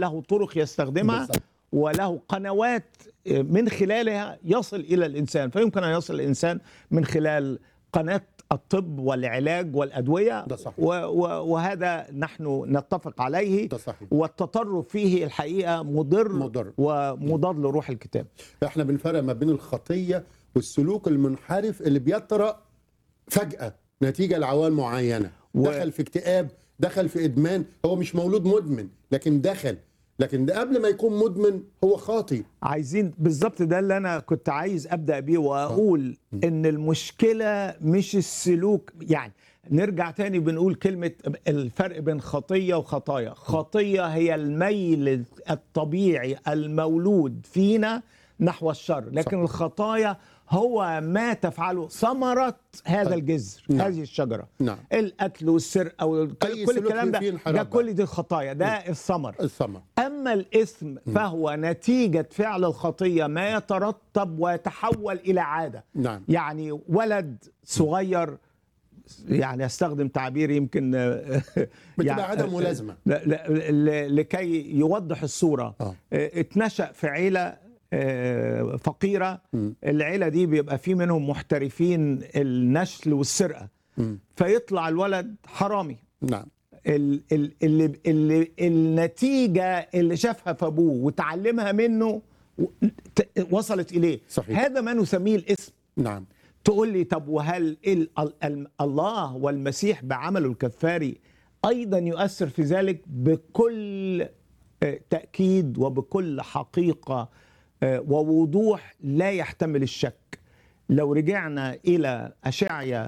له طرق يستخدمها بالظبط. وله قنوات من خلالها يصل الى الانسان فيمكن ان يصل الانسان من خلال قناه الطب والعلاج والادويه ده صحيح. و و وهذا نحن نتفق عليه ده صحيح. والتطرف فيه الحقيقه مضر, مضر. ومضاد لروح الكتاب احنا بنفرق ما بين الخطيه والسلوك المنحرف اللي بيطرأ فجأة نتيجة لعوامل معينة و- دخل في اكتئاب دخل في ادمان هو مش مولود مدمن لكن دخل لكن ده قبل ما يكون مدمن هو خاطي عايزين بالظبط ده اللي انا كنت عايز ابدا بيه واقول ان المشكله مش السلوك يعني نرجع تاني بنقول كلمه الفرق بين خطيه وخطايا خطيه هي الميل الطبيعي المولود فينا نحو الشر لكن صح. الخطايا هو ما تفعله ثمره هذا طيب. الجذر نعم. هذه الشجره نعم. القتل والسرقه وكل أي كل سلوك الكلام ده فيه انحراف ده بقى. كل دي الخطايا ده الثمر الثمر أما الإثم فهو نتيجة فعل الخطية ما يترتب ويتحول إلى عادة نعم يعني ولد صغير يعني استخدم تعبير يمكن بتبقى عدم ملازمة ل- ل- ل- لكي يوضح الصورة آه. اتنشأ في عيلة آه، فقيرة مم. العيلة دي بيبقى في منهم محترفين النشل والسرقة مم. فيطلع الولد حرامي نعم ال- ال- اللي اللي النتيجه اللي شافها في ابوه وتعلمها منه و- ت- وصلت اليه صحيح. هذا ما نسميه الاسم نعم تقول لي طب وهل ال- ال- ال- الله والمسيح بعمله الكفاري ايضا يؤثر في ذلك بكل آه، تاكيد وبكل حقيقه آه، ووضوح لا يحتمل الشك لو رجعنا الى اشعيا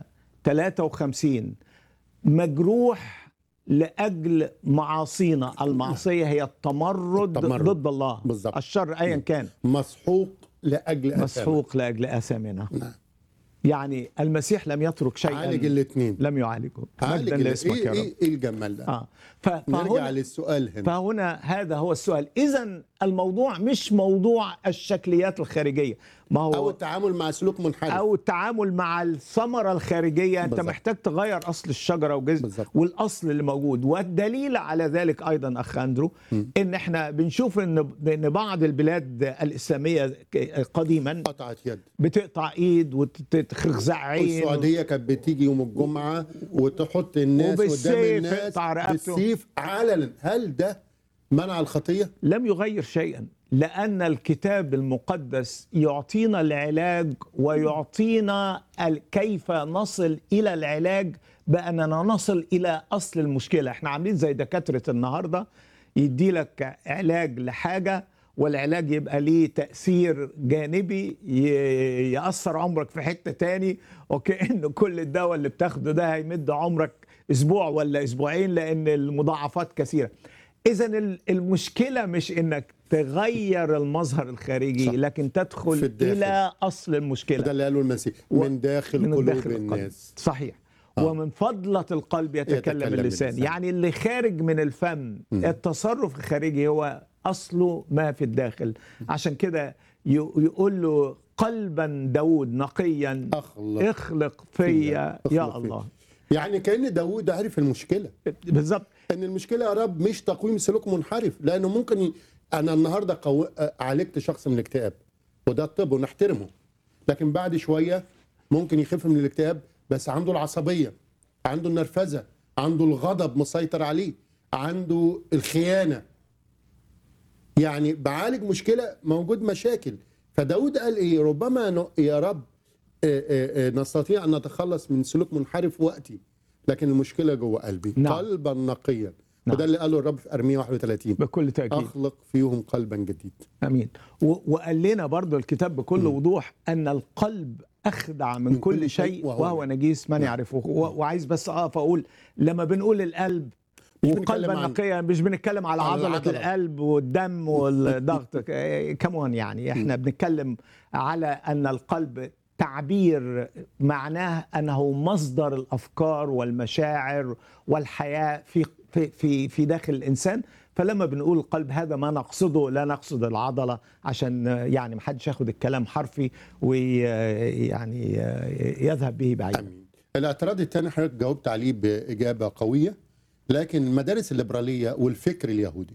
53 مجروح لاجل معاصينا المعصيه هي التمرد, التمرد. ضد الله بالظبط. الشر ايا كان مسحوق لاجل أثامه. مسحوق لاجل اثامنا نعم يعني المسيح لم يترك شيئا عالج الاثنين لم يعالجه عالج مجدا ال- لاسمك ايه يا رب ايه ايه الجمال ده اه ف- نرجع فهنا للسؤال هنا فهنا هذا هو السؤال اذا الموضوع مش موضوع الشكليات الخارجيه ما او هو التعامل مع سلوك منحرف او التعامل مع الثمره الخارجيه انت بالظبط. محتاج تغير اصل الشجره وجذر بالظبط. والاصل اللي موجود والدليل على ذلك ايضا اخ اندرو ان احنا بنشوف ان ان بعض البلاد الاسلاميه ك- قديما قطعت يد بتقطع ايد وتخزع عين والسعوديه كانت بتيجي يوم الجمعه وتحط الناس قدام وبالسيف الناس يقطع رقبته. بالسيف علنا هل ده منع الخطيه لم يغير شيئا لأن الكتاب المقدس يعطينا العلاج ويعطينا ال- كيف نصل إلى العلاج بأننا نصل إلى أصل المشكلة احنا عاملين زي دكاترة النهاردة يدي لك علاج لحاجة والعلاج يبقى ليه تأثير جانبي ي- يأثر عمرك في حتة تاني وكأن كل الدواء اللي بتاخده ده هيمد عمرك أسبوع ولا أسبوعين لأن المضاعفات كثيرة اذا ال- المشكله مش انك تغير المظهر الخارجي صح. لكن تدخل في الداخل. الى اصل المشكله ده اللي قاله المسيح و- من داخل من قلوب الداخل القلب. الناس صحيح آه. ومن فضلة القلب يتكلم, يتكلم اللسان اللسان. يعني اللي خارج من الفم التصرف الخارجي هو أصله ما في الداخل عشان كده ي- يقول له قلبا داود نقيا اخلق اخلق فيا اخلق يا فيا. الله يعني كان داوود عرف المشكله بالظبط ان المشكله يا رب مش تقويم سلوك منحرف لانه ممكن ي... انا النهارده قو... عالجت شخص من الاكتئاب وده الطب ونحترمه لكن بعد شويه ممكن يخف من الاكتئاب بس عنده العصبيه عنده النرفزه عنده الغضب مسيطر عليه عنده الخيانه يعني بعالج مشكله موجود مشاكل فداود قال ايه ربما ن... يا رب آه، آه، آه، نستطيع ان نتخلص من سلوك منحرف وقتي لكن المشكله جوه قلبي نعم. قلبا نقيا نعم. وده اللي قاله الرب في ارميه 31 بكل تأكيد اخلق فيهم قلبا جديد امين و- وقال لنا برضو الكتاب بكل وضوح ان القلب اخدع من, من كل, كل شيء شيء وهو وهو نجيس من نعم. يعرفه و- وعايز بس اقف اقول لما بنقول القلب مش وقلبا بنتكلم عن- نقيا مش بنتكلم على على عضلة, العضلة. القلب والدم والضغط كمان يعني احنا بنتكلم على ان القلب تعبير معناه انه مصدر الافكار والمشاعر والحياه في في في في داخل الانسان فلما بنقول القلب هذا ما نقصده لا نقصد العضله عشان يعني ما حدش ياخد الكلام حرفي ويعني يذهب به بعيدا امين الاعتراض الثاني حضرتك جاوبت عليه باجابه قويه لكن المدارس الليبراليه والفكر اليهودي